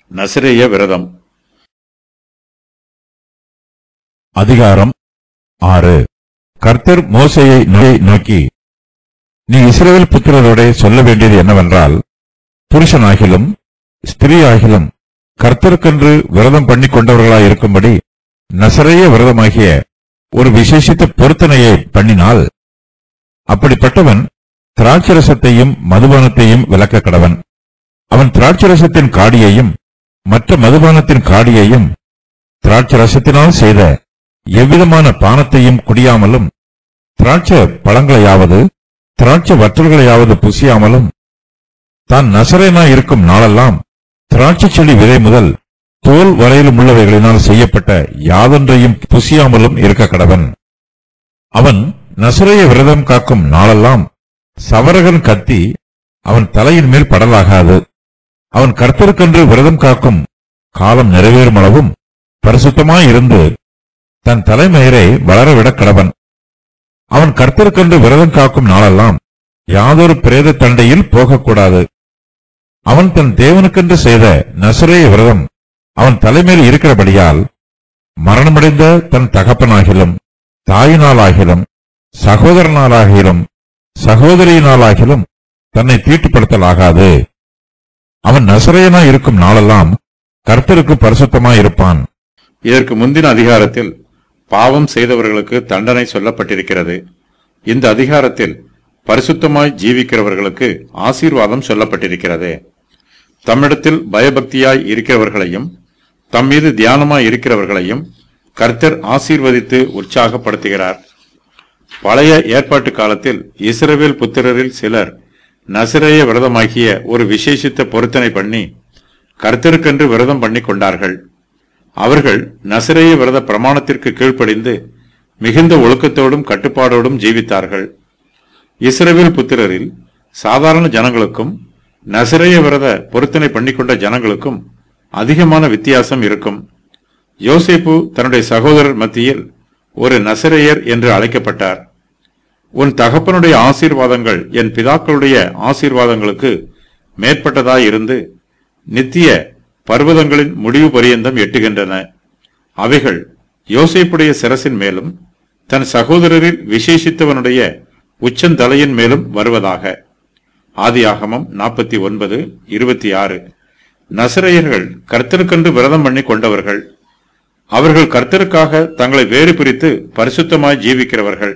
நசிரேய விரதம் அதிகாரம் ஆறு கர்த்தர் மோசையை நோய் நோக்கி நீ இஸ்ரவேல் புத்திரரோட சொல்ல வேண்டியது என்னவென்றால் புருஷனாகிலும் ஸ்திரீயாகிலும் கர்த்தருக்கென்று விரதம் பண்ணிக் கொண்டவர்களாயிருக்கும்படி நசரேய விரதமாகிய ஒரு விசேஷித்த பொருத்தனையை பண்ணினால் அப்படிப்பட்டவன் திராட்சரசத்தையும் மதுபானத்தையும் விலக்க கடவன் அவன் திராட்சரசத்தின் காடியையும் மற்ற மதுபானத்தின் காடியையும் திராட்சரசத்தினால் செய்த எவ்விதமான பானத்தையும் குடியாமலும் திராட்ச பழங்களையாவது திராட்ச வற்றல்களையாவது புசியாமலும் தான் நசரேனா இருக்கும் நாளெல்லாம் திராட்சை செடி விதை முதல் தோல் வரையிலும் உள்ளவைகளினால் செய்யப்பட்ட யாதொன்றையும் புசியாமலும் இருக்க கடவன் அவன் நசரேய விரதம் காக்கும் நாளெல்லாம் சவரகன் கத்தி அவன் தலையின் மேல் படலாகாது அவன் கர்த்தருக்கென்று விரதம் காக்கும் காலம் நிறைவேறும் அளவும் பரிசுத்தமாயிருந்து தன் தலைமயிரை வளரவிடக் கடவன் அவன் கர்த்தருக்கென்று விரதம் காக்கும் நாளெல்லாம் யாதொரு பிரேத தண்டையில் போகக்கூடாது அவன் தன் தேவனுக்கென்று செய்த நசரேய விரதம் அவன் தலைமையில் இருக்கிறபடியால் மரணமடைந்த தன் தகப்பனாகிலும் தாயினாலாகிலும் சகோதரனாலாகிலும் சகோதரியினாலாகிலும் தன்னை தீட்டுப்படுத்தலாகாது அவன் நசரேயனா இருக்கும் நாளெல்லாம் கர்த்தருக்கு பரிசுத்தமாயிருப்பான் இதற்கு முந்தின அதிகாரத்தில் பாவம் செய்தவர்களுக்கு தண்டனை சொல்லப்பட்டிருக்கிறது இந்த அதிகாரத்தில் பரிசுத்தமாய் ஜீவிக்கிறவர்களுக்கு ஆசீர்வாதம் சொல்லப்பட்டிருக்கிறது தம்மிடத்தில் பயபக்தியாய் இருக்கிறவர்களையும் தம் மீது தியானமாய் இருக்கிறவர்களையும் கர்த்தர் ஆசீர்வதித்து உற்சாகப்படுத்துகிறார் பழைய ஏற்பாட்டு காலத்தில் இஸ்ரவேல் புத்திரரில் சிலர் நசிரேய விரதமாகிய ஒரு விசேஷித்த பொருத்தனை பண்ணி கர்த்தருக்கென்று விரதம் பண்ணி கொண்டார்கள் அவர்கள் நசிரேய விரத பிரமாணத்திற்கு கீழ்ப்படிந்து மிகுந்த ஒழுக்கத்தோடும் கட்டுப்பாடோடும் ஜீவித்தார்கள் இஸ்ரவேல் புத்திரரில் சாதாரண ஜனங்களுக்கும் நசிரேய விரத பொருத்தனை பண்ணிக்கொண்ட ஜனங்களுக்கும் அதிகமான வித்தியாசம் இருக்கும் யோசேப்பு தன்னுடைய சகோதரர் மத்தியில் ஒரு நசிரேயர் என்று அழைக்கப்பட்டார் உன் தகப்பனுடைய ஆசீர்வாதங்கள் என் பிதாக்களுடைய ஆசீர்வாதங்களுக்கு மேற்பட்டதாயிருந்து நித்திய பர்வதங்களின் முடிவு பரியந்தம் எட்டுகின்றன அவைகள் யோசேப்புடைய சிரசின் மேலும் தன் சகோதரரில் விசேஷித்தவனுடைய உச்சந்தலையின் மேலும் வருவதாக ஆதியாகமம் நாற்பத்தி ஒன்பது இருபத்தி ஆறு நசரையர்கள் கர்த்தருக்கென்று விரதம் பண்ணி கொண்டவர்கள் அவர்கள் கர்த்தருக்காக தங்களை வேறு பிரித்து பரிசுத்தமாய் ஜீவிக்கிறவர்கள்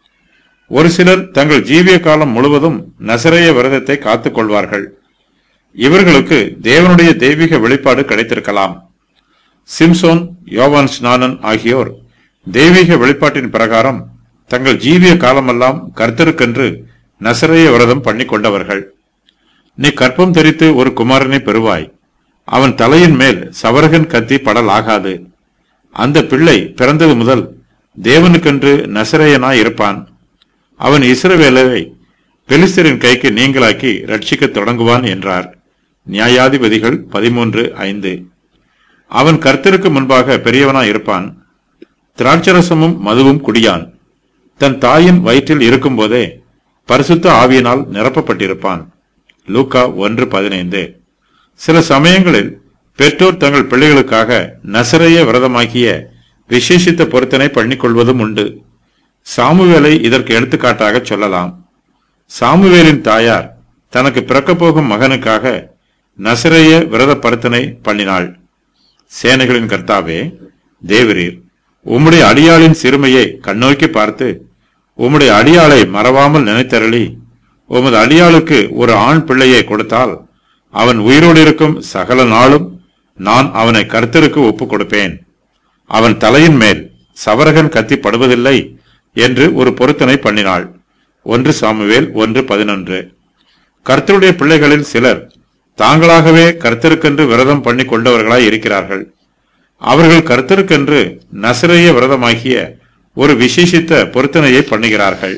ஒரு சிலர் தங்கள் ஜீவிய காலம் முழுவதும் நசரேய விரதத்தை காத்துக் கொள்வார்கள் இவர்களுக்கு தேவனுடைய தெய்வீக வெளிப்பாடு கிடைத்திருக்கலாம் சிம்சோன் யோவான் ஸ்நானன் ஆகியோர் தெய்வீக வெளிப்பாட்டின் பிரகாரம் தங்கள் ஜீவிய காலமெல்லாம் கர்த்தருக்கென்று நசரேய விரதம் பண்ணி கொண்டவர்கள் நீ கற்பம் தரித்து ஒரு குமாரனை பெறுவாய் அவன் தலையின் மேல் சவரகன் கத்தி படலாகாது அந்த பிள்ளை பிறந்தது முதல் தேவனுக்கென்று நசரேயனாய் இருப்பான் அவன் இஸ்ரவேலை பெலிஸ்தரின் கைக்கு நீங்களாக்கி ரட்சிக்கத் தொடங்குவான் என்றார் நியாயாதிபதிகள் பதிமூன்று ஐந்து அவன் கர்த்தருக்கு முன்பாக பெரியவனாய் இருப்பான் திராட்சரசமும் மதுவும் குடியான் தன் தாயின் வயிற்றில் இருக்கும்போதே பரிசுத்த ஆவியினால் நிரப்பப்பட்டிருப்பான் லூக்கா ஒன்று பதினைந்து சில சமயங்களில் பெற்றோர் தங்கள் பிள்ளைகளுக்காக நசரைய விரதமாக்கிய விசேஷித்த பொருத்தனை பண்ணிக்கொள்வதும் உண்டு சாமுவேலை இதற்கு எடுத்துக்காட்டாக சொல்லலாம் சாமுவேலின் தாயார் தனக்கு பிறக்கப் போகும் மகனுக்காக நசரைய விரத பருத்தனை பண்ணினாள் சேனைகளின் கர்த்தாவே தேவரீர் உம்முடைய அடியாளின் சிறுமையை கண்ணோக்கி பார்த்து உம்முடைய அடியாளை மறவாமல் நினைத்தருளி உமது அடியாளுக்கு ஒரு ஆண் பிள்ளையை கொடுத்தால் அவன் உயிரோடு இருக்கும் சகல நாளும் நான் அவனை கர்த்தருக்கு ஒப்புக் கொடுப்பேன் அவன் தலையின் மேல் சவரகன் கத்தி படுவதில்லை என்று ஒரு பொருத்தனை பண்ணினாள் ஒன்று சாமுவேல் ஒன்று பதினொன்று கர்த்தருடைய பிள்ளைகளில் சிலர் தாங்களாகவே கர்த்தருக்கென்று விரதம் பண்ணி கொண்டவர்களாய் இருக்கிறார்கள் அவர்கள் கர்த்தருக்கென்று நசரேய விரதமாகிய ஒரு விசேஷித்த பொருத்தனையை பண்ணுகிறார்கள்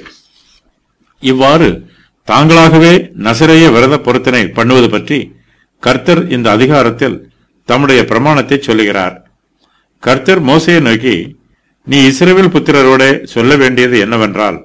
இவ்வாறு தாங்களாகவே நசரேய விரத பொருத்தனை பண்ணுவது பற்றி கர்த்தர் இந்த அதிகாரத்தில் தம்முடைய பிரமாணத்தை சொல்லுகிறார் கர்த்தர் மோசையை நோக்கி நீ இஸ்ரவேல் புத்திரரோட சொல்ல வேண்டியது என்னவென்றால்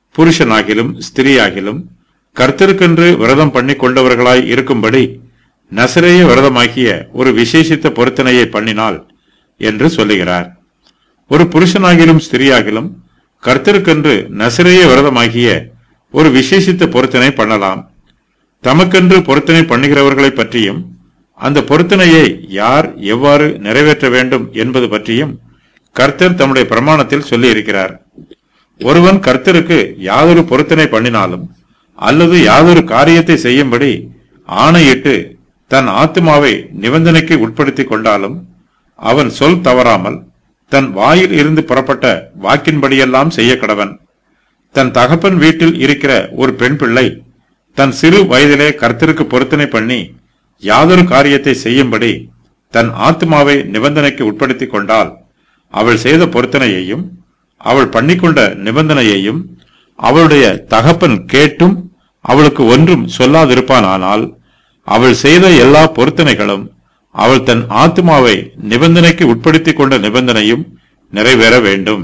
புருஷனாகிலும் ஸ்திரீயாகிலும் கர்த்தருக்கென்று விரதம் பண்ணி கொண்டவர்களாய் இருக்கும்படி நசிரேய விரதமாகிய ஒரு விசேஷித்த பொருத்தனையை பண்ணினாள் என்று சொல்லுகிறார் ஒரு புருஷனாகிலும் ஸ்திரியாகிலும் கர்த்தருக்கென்று நசிரேய விரதமாகிய ஒரு விசேஷித்த பொருத்தனை பண்ணலாம் தமக்கென்று பொருத்தனை பண்ணுகிறவர்களை பற்றியும் அந்த பொருத்தனையை யார் எவ்வாறு நிறைவேற்ற வேண்டும் என்பது பற்றியும் கர்த்தர் தம்முடைய பிரமாணத்தில் சொல்லியிருக்கிறார் ஒருவன் கர்த்தருக்கு யாதொரு பொருத்தனை பண்ணினாலும் அல்லது யாதொரு காரியத்தை செய்யும்படி ஆணையிட்டு தன் ஆத்மாவை நிபந்தனைக்கு உட்படுத்திக் கொண்டாலும் அவன் சொல் தவறாமல் தன் வாயில் இருந்து புறப்பட்ட வாக்கின்படியெல்லாம் செய்ய கடவன் தன் தகப்பன் வீட்டில் இருக்கிற ஒரு பெண் பிள்ளை தன் சிறு வயதிலே கர்த்தருக்கு பொருத்தனை பண்ணி யாதொரு காரியத்தை செய்யும்படி தன் ஆத்மாவை நிபந்தனைக்கு உட்படுத்திக் கொண்டால் அவள் செய்த பொருத்தனையையும் அவள் பண்ணிக்கொண்ட நிபந்தனையையும் அவளுடைய தகப்பன் கேட்டும் அவளுக்கு ஒன்றும் சொல்லாதிருப்பானானால் அவள் செய்த எல்லா பொருத்தனைகளும் அவள் தன் ஆத்மாவை நிபந்தனைக்கு உட்படுத்திக் கொண்ட நிபந்தனையும் நிறைவேற வேண்டும்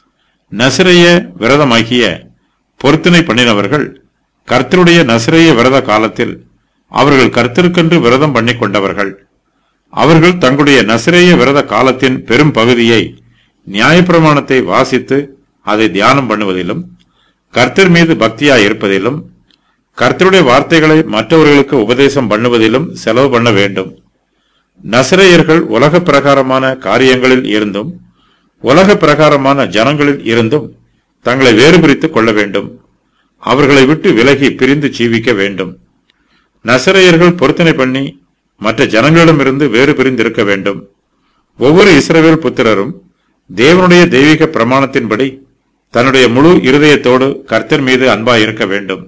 நசிரைய விரதமாகிய பொருத்தனை பண்ணினவர்கள் கர்த்தருடைய நசிரைய விரத காலத்தில் அவர்கள் கர்த்தருக்கென்று விரதம் பண்ணி கொண்டவர்கள் அவர்கள் தங்களுடைய நசிரேய விரத காலத்தின் பெரும் பகுதியை நியாயப்பிரமாணத்தை வாசித்து அதை தியானம் பண்ணுவதிலும் கர்த்தர் மீது பக்தியாய் இருப்பதிலும் கர்த்தருடைய வார்த்தைகளை மற்றவர்களுக்கு உபதேசம் பண்ணுவதிலும் செலவு பண்ண வேண்டும் நசிரேயர்கள் உலக பிரகாரமான காரியங்களில் இருந்தும் உலக பிரகாரமான ஜனங்களில் இருந்தும் தங்களை வேறுபிரித்துக் கொள்ள வேண்டும் அவர்களை விட்டு விலகி பிரிந்து ஜீவிக்க வேண்டும் நசரேயர்கள் பொருத்தனை பண்ணி மற்ற ஜனங்களிடமிருந்து வேறு பிரிந்திருக்க வேண்டும் ஒவ்வொரு இஸ்ரவேல் புத்திரரும் தேவனுடைய தெய்வீக பிரமாணத்தின்படி தன்னுடைய முழு இருதயத்தோடு கர்த்தர் மீது அன்பாய் இருக்க வேண்டும்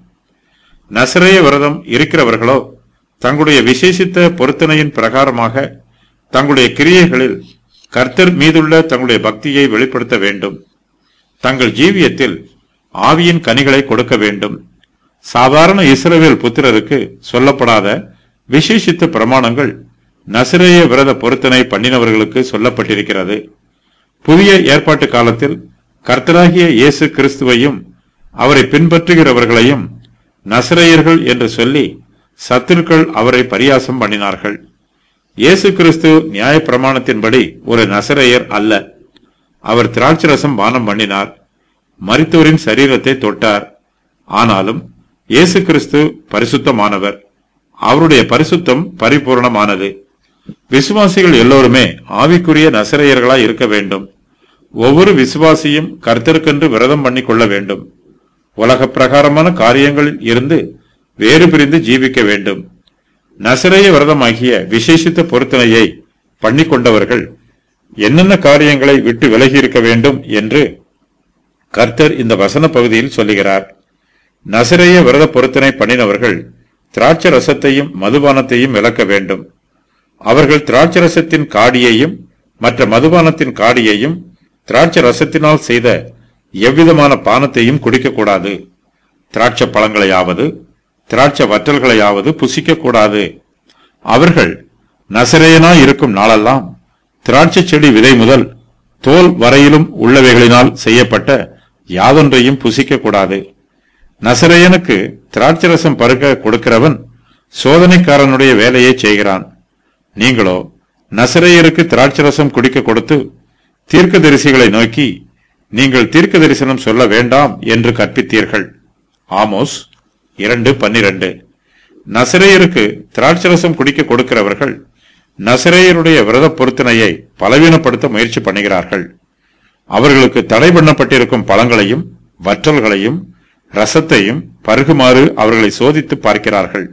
நசரேய விரதம் இருக்கிறவர்களோ தங்களுடைய விசேஷித்த பொருத்தனையின் பிரகாரமாக தங்களுடைய கிரியைகளில் கர்த்தர் மீதுள்ள தங்களுடைய பக்தியை வெளிப்படுத்த வேண்டும் தங்கள் ஜீவியத்தில் ஆவியின் கனிகளை கொடுக்க வேண்டும் சாதாரண இஸ்ரவேல் புத்திரருக்கு சொல்லப்படாத விசேஷித்த பிரமாணங்கள் நசிரேய விரத பொருத்தனை பண்ணினவர்களுக்கு சொல்லப்பட்டிருக்கிறது புதிய ஏற்பாட்டு காலத்தில் கர்த்தராகிய இயேசு கிறிஸ்துவையும் அவரை பின்பற்றுகிறவர்களையும் நசரேயர்கள் என்று சொல்லி சத்துருக்கள் அவரை பரியாசம் பண்ணினார்கள் இயேசு கிறிஸ்து நியாய பிரமாணத்தின்படி ஒரு நசரேயர் அல்ல அவர் திராட்சரசம் பானம் பண்ணினார் மரித்தோரின் சரீரத்தை தொட்டார் ஆனாலும் இயேசு கிறிஸ்து பரிசுத்தமானவர் அவருடைய பரிசுத்தம் பரிபூர்ணமானது விசுவாசிகள் எல்லோருமே ஆவிக்குரிய நசரையர்களாய் இருக்க வேண்டும் ஒவ்வொரு விசுவாசியும் கர்த்தருக்கென்று விரதம் பண்ணி கொள்ள வேண்டும் உலக பிரகாரமான காரியங்களில் இருந்து வேறு பிரிந்து ஜீவிக்க வேண்டும் நசரேய விரதமாகிய விசேஷித்த பொருத்தனையை பண்ணி கொண்டவர்கள் என்னென்ன காரியங்களை விட்டு விலகி இருக்க வேண்டும் என்று கர்த்தர் இந்த வசன பகுதியில் சொல்லுகிறார் நசரேய விரத பொருத்தனை பண்ணினவர்கள் திராட்சை ரசத்தையும் மதுபானத்தையும் விலக்க வேண்டும் அவர்கள் திராட்சை ரசத்தின் காடியையும் மற்ற மதுபானத்தின் காடியையும் திராட்சை ரசத்தினால் செய்த எவ்விதமான பானத்தையும் குடிக்கக்கூடாது திராட்சை பழங்களையாவது திராட்சை வற்றல்களையாவது புசிக்கக்கூடாது அவர்கள் நசரேயனாய் இருக்கும் நாளெல்லாம் திராட்சை செடி விதை முதல் தோல் வரையிலும் உள்ளவைகளினால் செய்யப்பட்ட யாதொன்றையும் புசிக்கக்கூடாது நசரேயனுக்கு திராட்சரசம் பருக்க கொடுக்கிறவன் சோதனைக்காரனுடைய வேலையை செய்கிறான் நீங்களோ நசரேயருக்கு திராட்சரசம் குடிக்க கொடுத்து தீர்க்கதரிசிகளை நோக்கி நீங்கள் தீர்க்க தரிசனம் சொல்ல வேண்டாம் என்று கற்பித்தீர்கள் ஆமோஸ் இரண்டு பன்னிரண்டு நசரேயருக்கு திராட்சரசம் குடிக்க கொடுக்கிறவர்கள் நசரேயருடைய விரத பொருத்தனையை பலவீனப்படுத்த முயற்சி பண்ணுகிறார்கள் அவர்களுக்கு தடை பண்ணப்பட்டிருக்கும் பழங்களையும் வற்றல்களையும் ரசத்தையும் பருகுமாறு அவர்களை சோதித்து பார்க்கிறார்கள்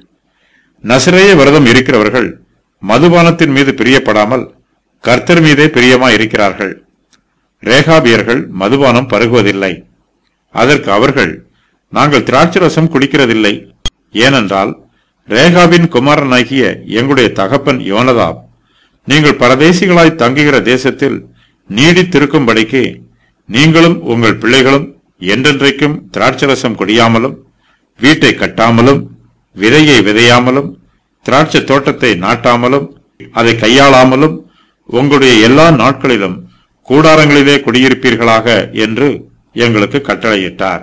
நசரேய விரதம் இருக்கிறவர்கள் மதுபானத்தின் மீது பிரியப்படாமல் கர்த்தர் மீதே பிரியமா இருக்கிறார்கள் ரேகாபியர்கள் மதுபானம் பருகுவதில்லை அதற்கு அவர்கள் நாங்கள் திராட்சரசம் குடிக்கிறதில்லை ஏனென்றால் ரேகாவின் குமாரனாகிய எங்களுடைய தகப்பன் யோனதாப் நீங்கள் பரதேசிகளாய் தங்குகிற தேசத்தில் நீடித்திருக்கும்படிக்கு நீங்களும் உங்கள் பிள்ளைகளும் என்றென்றைக்கும் திராட்சரசம் குடியாமலும் வீட்டை கட்டாமலும் விதையை விதையாமலும் திராட்சை தோட்டத்தை நாட்டாமலும் அதை கையாளாமலும் உங்களுடைய எல்லா நாட்களிலும் கூடாரங்களிலே குடியிருப்பீர்களாக என்று எங்களுக்கு கட்டளையிட்டார்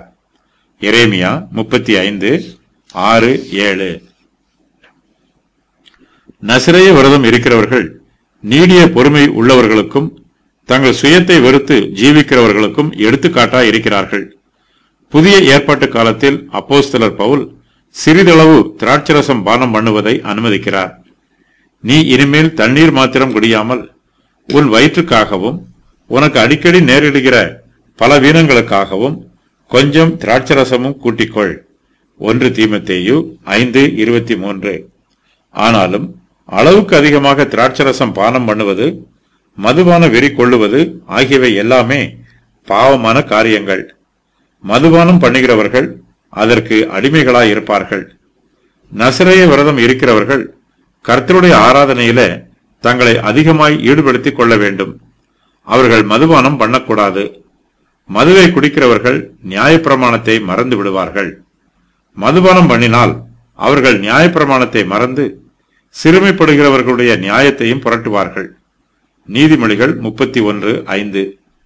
எரேமியா முப்பத்தி ஐந்து ஆறு ஏழு நசிரேய விரதம் இருக்கிறவர்கள் நீடிய பொறுமை உள்ளவர்களுக்கும் தங்கள் சுயத்தை வெறுத்து ஜீவிக்கிறவர்களுக்கும் எடுத்துக்காட்டாய் இருக்கிறார்கள் புதிய ஏற்பாட்டு காலத்தில் அப்போஸ்தலர் பவுல் சிறிதளவு திராட்சரசம் பானம் பண்ணுவதை அனுமதிக்கிறார் நீ இனிமேல் தண்ணீர் மாத்திரம் குடியாமல் உன் வயிற்றுக்காகவும் உனக்கு அடிக்கடி நேரிடுகிற பல வீணங்களுக்காகவும் கொஞ்சம் திராட்சரசமும் கூட்டிக்கொள் ஒன்று தீமத்தேயு ஐந்து இருபத்தி மூன்று ஆனாலும் அளவுக்கு அதிகமாக திராட்சரசம் பானம் பண்ணுவது மதுபான வெறி கொள்ளுவது ஆகியவை எல்லாமே பாவமான காரியங்கள் மதுபானம் பண்ணுகிறவர்கள் அதற்கு அடிமைகளாய் இருப்பார்கள் நசிரேய விரதம் இருக்கிறவர்கள் கர்த்தருடைய ஆராதனையில தங்களை அதிகமாய் ஈடுபடுத்திக் கொள்ள வேண்டும் அவர்கள் மதுபானம் பண்ணக்கூடாது மதுவை குடிக்கிறவர்கள் நியாயப்பிரமாணத்தை மறந்து விடுவார்கள் மதுபானம் பண்ணினால் அவர்கள் நியாயப்பிரமாணத்தை மறந்து சிறுமைப்படுகிறவர்களுடைய நியாயத்தையும் புரட்டுவார்கள் நீதிமொழிகள் முப்பத்தி ஒன்று ஐந்து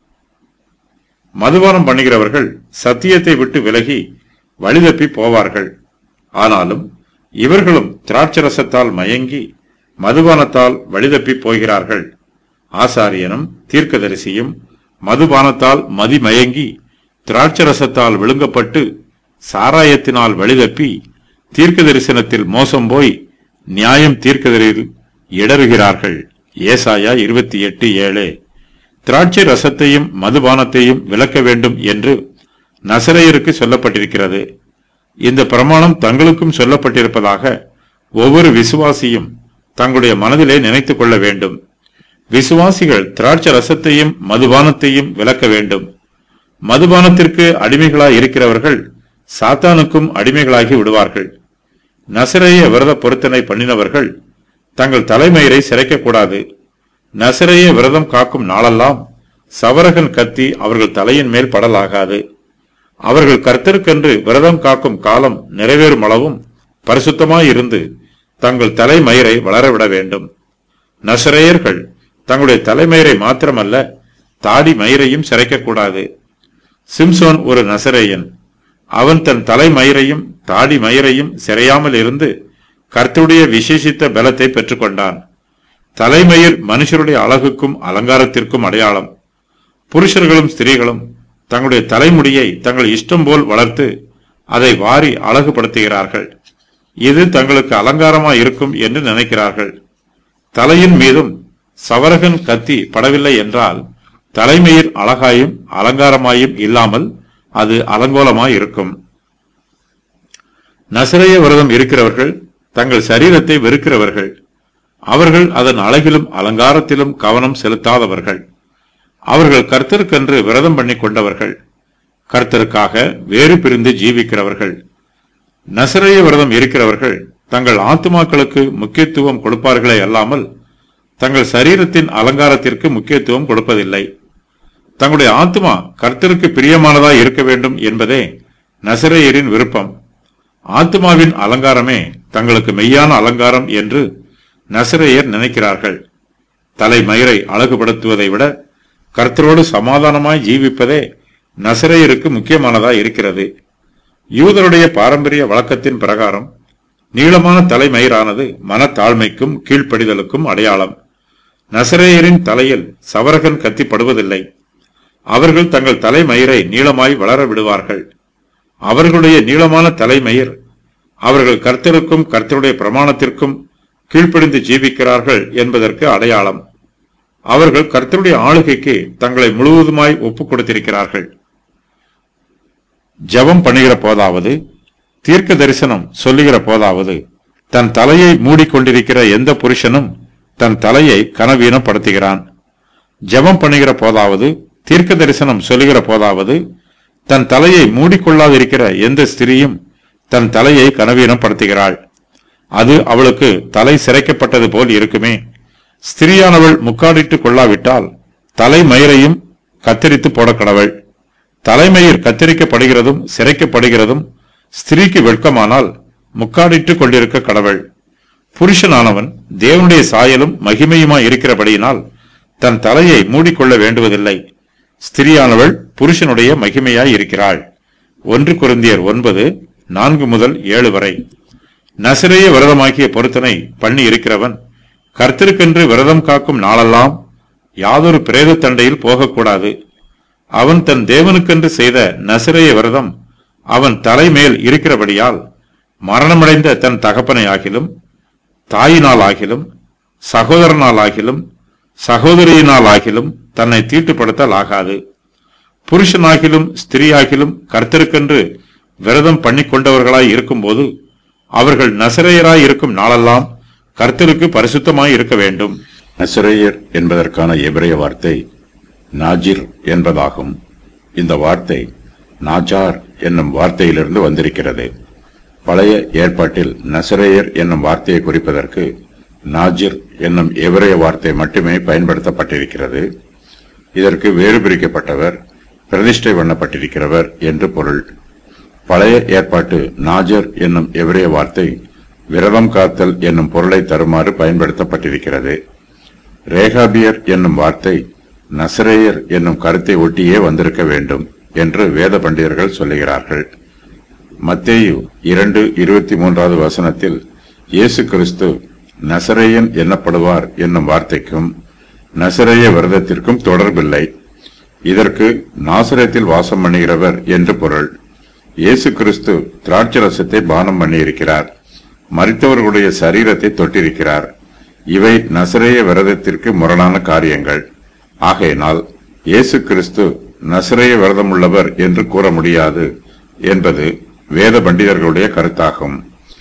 மதுபானம் பண்ணுகிறவர்கள் சத்தியத்தை விட்டு விலகி வழிதப்பி போவார்கள் ஆனாலும் இவர்களும் திராட்சரசத்தால் மயங்கி மதுபானத்தால் வழிதப்பி போகிறார்கள் ஆசாரியனும் தீர்க்கதரிசியும் மதுபானத்தால் மதிமயங்கி திராட்சரசத்தால் விழுங்கப்பட்டு சாராயத்தினால் வழிதப்பி தீர்க்க தரிசனத்தில் மோசம் போய் நியாயம் தீர்க்கதரில் இடறுகிறார்கள் ஏசாயா இருபத்தி எட்டு ஏழு திராட்சை ரசத்தையும் மதுபானத்தையும் விலக்க வேண்டும் என்று நசரையருக்கு சொல்லப்பட்டிருக்கிறது இந்த பிரமாணம் தங்களுக்கும் சொல்லப்பட்டிருப்பதாக ஒவ்வொரு விசுவாசியும் தங்களுடைய மனதிலே நினைத்துக் கொள்ள வேண்டும் விசுவாசிகள் திராட்சை ரசத்தையும் மதுபானத்தையும் விலக்க வேண்டும் மதுபானத்திற்கு அடிமைகளாய் இருக்கிறவர்கள் சாத்தானுக்கும் அடிமைகளாகி விடுவார்கள் நசரேய விரத பொருத்தனை பண்ணினவர்கள் தங்கள் தலைமயிரை சிரைக்கக்கூடாது நசரேய விரதம் காக்கும் நாளெல்லாம் சவரகன் கத்தி அவர்கள் தலையின் மேல் படலாகாது அவர்கள் கர்த்தருக்கென்று விரதம் காக்கும் காலம் நிறைவேறும் அளவும் பரிசுத்தமாயிருந்து தங்கள் தலைமயிரை வளரவிட வேண்டும் நசரேயர்கள் தங்களுடைய தலைமயிரை மாத்திரமல்ல தாடி மயிரையும் சிரைக்கக்கூடாது சிம்சோன் ஒரு நசரேயன் அவன் தன் தலைமயிரையும் தாடி மயிரையும் சிறையாமல் இருந்து கர்த்தருடைய விசேஷித்த பலத்தை பெற்றுக்கொண்டான் தலைமயிர் மனுஷருடைய அழகுக்கும் அலங்காரத்திற்கும் அடையாளம் புருஷர்களும் ஸ்திரீகளும் தங்களுடைய தலைமுடியை தங்கள் இஷ்டம் போல் வளர்த்து அதை வாரி அழகுபடுத்துகிறார்கள் இது தங்களுக்கு அலங்காரமாய் இருக்கும் என்று நினைக்கிறார்கள் தலையின் மீதும் சவரகன் கத்தி படவில்லை என்றால் தலைமயிர் அழகாயும் அலங்காரமாயும் இல்லாமல் அது அலங்கோலமாய் இருக்கும் நசரேய விரதம் இருக்கிறவர்கள் தங்கள் சரீரத்தை வெறுக்கிறவர்கள் அவர்கள் அதன் அழகிலும் அலங்காரத்திலும் கவனம் செலுத்தாதவர்கள் அவர்கள் கர்த்தருக்கென்று விரதம் பண்ணி கொண்டவர்கள் கர்த்தருக்காக வேறு பிரிந்து ஜீவிக்கிறவர்கள் நசரேய விரதம் இருக்கிறவர்கள் தங்கள் ஆத்துமாக்களுக்கு முக்கியத்துவம் கொடுப்பார்களே அல்லாமல் தங்கள் சரீரத்தின் அலங்காரத்திற்கு முக்கியத்துவம் கொடுப்பதில்லை தங்களுடைய ஆத்மா கர்த்தருக்கு பிரியமானதாய் இருக்க வேண்டும் என்பதே நசரேயரின் விருப்பம் ஆத்மாவின் அலங்காரமே தங்களுக்கு மெய்யான அலங்காரம் என்று நசரேயர் நினைக்கிறார்கள் தலைமயிரை அழகுபடுத்துவதை விட கர்த்தரோடு சமாதானமாய் ஜீவிப்பதே நசரேயருக்கு முக்கியமானதாய் இருக்கிறது யூதருடைய பாரம்பரிய வழக்கத்தின் பிரகாரம் நீளமான தலைமயிரானது மனத்தாழ்மைக்கும் கீழ்ப்படிதலுக்கும் அடையாளம் நசரேயரின் தலையில் சவரகன் கத்திப்படுவதில்லை அவர்கள் தங்கள் தலைமயிரை நீளமாய் வளர விடுவார்கள் அவர்களுடைய நீளமான தலைமயிர் அவர்கள் கர்த்தருக்கும் கர்த்தருடைய பிரமாணத்திற்கும் கீழ்ப்படிந்து ஜீவிக்கிறார்கள் என்பதற்கு அடையாளம் அவர்கள் கர்த்தருடைய ஆளுகைக்கு தங்களை முழுவதுமாய் ஒப்புக் கொடுத்திருக்கிறார்கள் ஜெபம் பண்ணுகிற போதாவது தீர்க்க தரிசனம் சொல்லுகிற போதாவது தன் தலையை மூடிக்கொண்டிருக்கிற எந்த புருஷனும் தன் தலையை கனவீனப்படுத்துகிறான் ஜெபம் பண்ணுகிற போதாவது தீர்க்க தரிசனம் சொல்லுகிற போதாவது தன் தலையை மூடிக்கொள்ளாதிருக்கிற எந்த ஸ்திரியும் தன் தலையை கனவீனப்படுத்துகிறாள் அது அவளுக்கு தலை சிரைக்கப்பட்டது போல் இருக்குமே ஸ்திரியானவள் முக்காடிட்டுக் கொள்ளாவிட்டால் தலைமயிரையும் கத்தரித்து போட கடவள் தலைமயிர் கத்தரிக்கப்படுகிறதும் சிரைக்கப்படுகிறதும் ஸ்திரீக்கு வெட்கமானால் முக்காடிட்டுக் கொண்டிருக்க கடவள் புருஷனானவன் தேவனுடைய சாயலும் மகிமையுமாய் இருக்கிறபடியினால் தன் தலையை மூடிக்கொள்ள வேண்டுவதில்லை ஸ்திரியானவள் புருஷனுடைய மகிமையாய் இருக்கிறாள் ஒன்று குருந்தியர் ஒன்பது நான்கு முதல் ஏழு வரை நசிரேய விரதமாகிய பொருத்தனை பண்ணி இருக்கிறவன் கர்த்தருக்கென்று விரதம் காக்கும் நாளெல்லாம் யாதொரு பிரேத தண்டையில் போகக்கூடாது அவன் தன் தேவனுக்கென்று செய்த நசிரேய விரதம் அவன் தலைமேல் இருக்கிறபடியால் மரணமடைந்த தன் தகப்பனை ஆகிலும் தாயினால் ஆகிலும் சகோதரனால் ஆகிலும் சகோதரியினால் ஆகிலும் தன்னை தீட்டுப்படுத்தல் ஆகாது புருஷனாகிலும் ஸ்திரீயாகிலும் கர்த்தருக்கென்று விரதம் பண்ணி கொண்டவர்களாய் இருக்கும்போது அவர்கள் நசரேயராய் இருக்கும் நாளெல்லாம் கர்த்தருக்கு பரிசுத்தமாய் இருக்க வேண்டும் நசரேயர் என்பதற்கான எபிரேய வார்த்தை நாஜிர் என்பதாகும் இந்த வார்த்தை நாஜார் என்னும் வார்த்தையிலிருந்து வந்திருக்கிறது பழைய ஏற்பாட்டில் நசரேயர் என்னும் வார்த்தையை குறிப்பதற்கு நாஜிர் என்னும் எபிரேய வார்த்தை மட்டுமே பயன்படுத்தப்பட்டிருக்கிறது இதற்கு வேறு பிரிக்கப்பட்டவர் பிரதிஷ்டை பண்ணப்பட்டிருக்கிறவர் என்று பொருள் பழைய ஏற்பாட்டு நாஜர் என்னும் எபிரேய வார்த்தை விரதம் காத்தல் என்னும் பொருளை தருமாறு பயன்படுத்தப்பட்டிருக்கிறது ரேகாபியர் என்னும் வார்த்தை நசரேயர் என்னும் கருத்தை ஒட்டியே வந்திருக்க வேண்டும் என்று வேத பண்டிதர்கள் சொல்லுகிறார்கள் மத்தேயு இரண்டு இருபத்தி மூன்றாவது வசனத்தில் இயேசு கிறிஸ்து நசரேயன் எண்ணப்படுவார் என்னும் வார்த்தைக்கும் நசரேய விரதத்திற்கும் தொடர்பில்லை இதற்கு நாசரேத்தில் வாசம் பண்ணுகிறவர் என்று பொருள் இயேசு கிறிஸ்து திராட்சரசத்தை பானம் பண்ணியிருக்கிறார் மரித்தவர்களுடைய சரீரத்தை தொட்டிருக்கிறார் இவை நசரேய விரதத்திற்கு முரணான காரியங்கள் ஆகையினால் இயேசு கிறிஸ்து நசரேய விரதமுள்ளவர் என்று கூற முடியாது என்பது வேத பண்டிதர்களுடைய கருத்தாகும்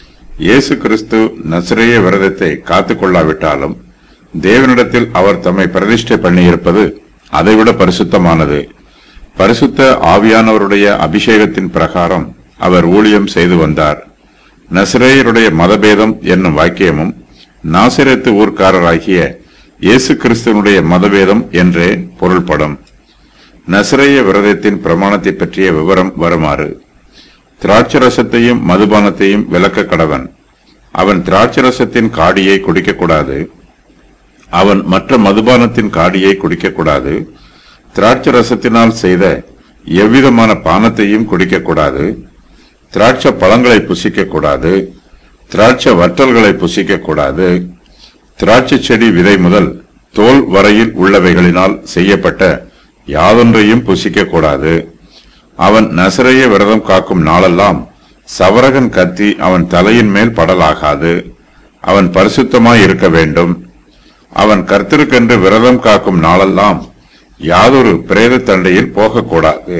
இயேசு கிறிஸ்து நசரேய விரதத்தை காத்துக் கொள்ளாவிட்டாலும் தேவனிடத்தில் அவர் தம்மை பிரதிஷ்டை பண்ணியிருப்பது அதைவிட பரிசுத்தமானது பரிசுத்த ஆவியானவருடைய அபிஷேகத்தின் பிரகாரம் அவர் ஊழியம் செய்து வந்தார் நசரேயருடைய மதபேதம் என்னும் வாக்கியமும் நாசிரத்து ஊர்க்காரராகிய இயேசு கிறிஸ்துவனுடைய மதபேதம் என்றே பொருள்படும் நசரேய விரதத்தின் பிரமாணத்தை பற்றிய விவரம் வருமாறு திராட்சரசத்தையும் மதுபானத்தையும் விலக்க கடவன் அவன் திராட்சரசத்தின் காடியை குடிக்கக்கூடாது அவன் மற்ற மதுபானத்தின் காடியை குடிக்கக்கூடாது திராட்சரசத்தினால் செய்த எவ்விதமான பானத்தையும் குடிக்கக்கூடாது திராட்சை பழங்களை புசிக்கக்கூடாது திராட்சை வற்றல்களை புசிக்கக்கூடாது திராட்சை செடி விதை முதல் தோல் வரையில் உள்ளவைகளினால் செய்யப்பட்ட யாதொன்றையும் புசிக்கக்கூடாது அவன் நசரைய விரதம் காக்கும் நாளெல்லாம் சவரகன் கத்தி அவன் தலையின் மேல் படலாகாது அவன் பரிசுத்தமாய் இருக்க வேண்டும் அவன் கர்த்தருக்கென்று விரதம் காக்கும் நாளெல்லாம் யாதொரு பிரேத தண்டையில் போகக்கூடாது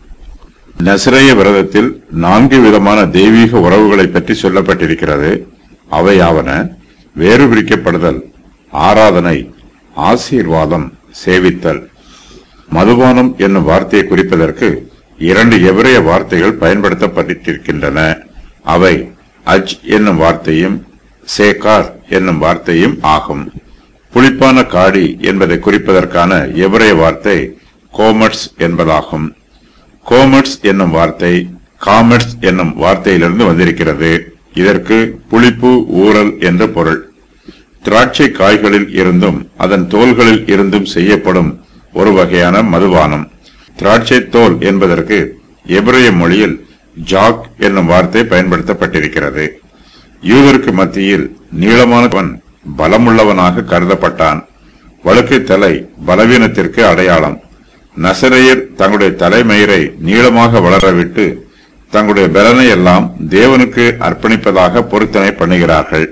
நசிரேய விரதத்தில் நான்கு விதமான தெய்வீக உறவுகளை பற்றி சொல்லப்பட்டிருக்கிறது அவையாவன வேறு பிரிக்கப்படுதல் ஆராதனை ஆசீர்வாதம் சேவித்தல் மதுபானம் என்னும் வார்த்தையை குறிப்பதற்கு இரண்டு எபிரேய வார்த்தைகள் பயன்படுத்தப்பட்டிருக்கின்றன அவை அஜ் என்னும் வார்த்தையும் சேகார் என்னும் வார்த்தையும் ஆகும் புளிப்பான காடி என்பதை குறிப்பதற்கான எபிரேய வார்த்தை கோமட்ஸ் என்பதாகும் கோமட்ஸ் என்னும் வார்த்தை காமெட்ஸ் என்னும் வார்த்தையிலிருந்து வந்திருக்கிறது இதற்கு புளிப்பு ஊறல் என்ற பொருள் திராட்சை காய்களில் இருந்தும் அதன் தோல்களில் இருந்தும் செய்யப்படும் ஒரு வகையான மதுபானம் திராட்சை தோல் என்பதற்கு எபிரேய மொழியில் ஜாக் என்னும் வார்த்தை பயன்படுத்தப்பட்டிருக்கிறது யூதருக்கு மத்தியில் நீளமானவன் பலமுள்ளவனாக கருதப்பட்டான் வழுக்கை தலை பலவீனத்திற்கு அடையாளம் நசரையர் தங்களுடைய தலைமயிரை நீளமாக வளரவிட்டு தங்களுடைய பலனை எல்லாம் தேவனுக்கு அர்ப்பணிப்பதாக பொருத்தனை பண்ணுகிறார்கள்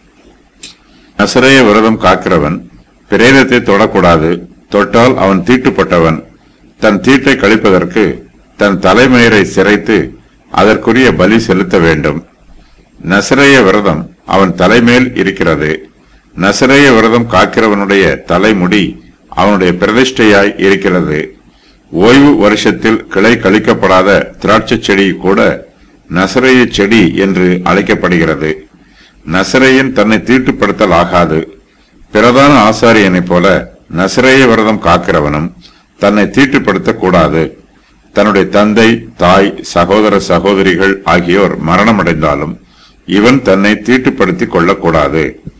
நசரேய விரதம் காக்கிறவன் பிரேதத்தை தொடக்கூடாது தொட்டால் அவன் தீட்டுப்பட்டவன் தன் தீட்டை கழிப்பதற்கு தன் தலைமயிரை சிரைத்து அதற்குரிய பலி செலுத்த வேண்டும் நசரேய விரதம் அவன் தலைமேல் இருக்கிறது நசரேய விரதம் காக்கிறவனுடைய தலைமுடி அவனுடைய பிரதிஷ்டையாய் இருக்கிறது ஓய்வு வருஷத்தில் கிளை கழிக்கப்படாத திராட்சை செடி கூட நசரேய செடி என்று அழைக்கப்படுகிறது நசரேயன் தன்னை தீட்டுப்படுத்தல் ஆகாது பிரதான ஆசாரியனைப் போல நசரேய விரதம் காக்கிறவனும் தன்னை தீட்டுப்படுத்தக் கூடாது தன்னுடைய தந்தை தாய் சகோதர சகோதரிகள் ஆகியோர் மரணமடைந்தாலும் இவன் தன்னை தீட்டுப்படுத்திக் கொள்ளக்கூடாது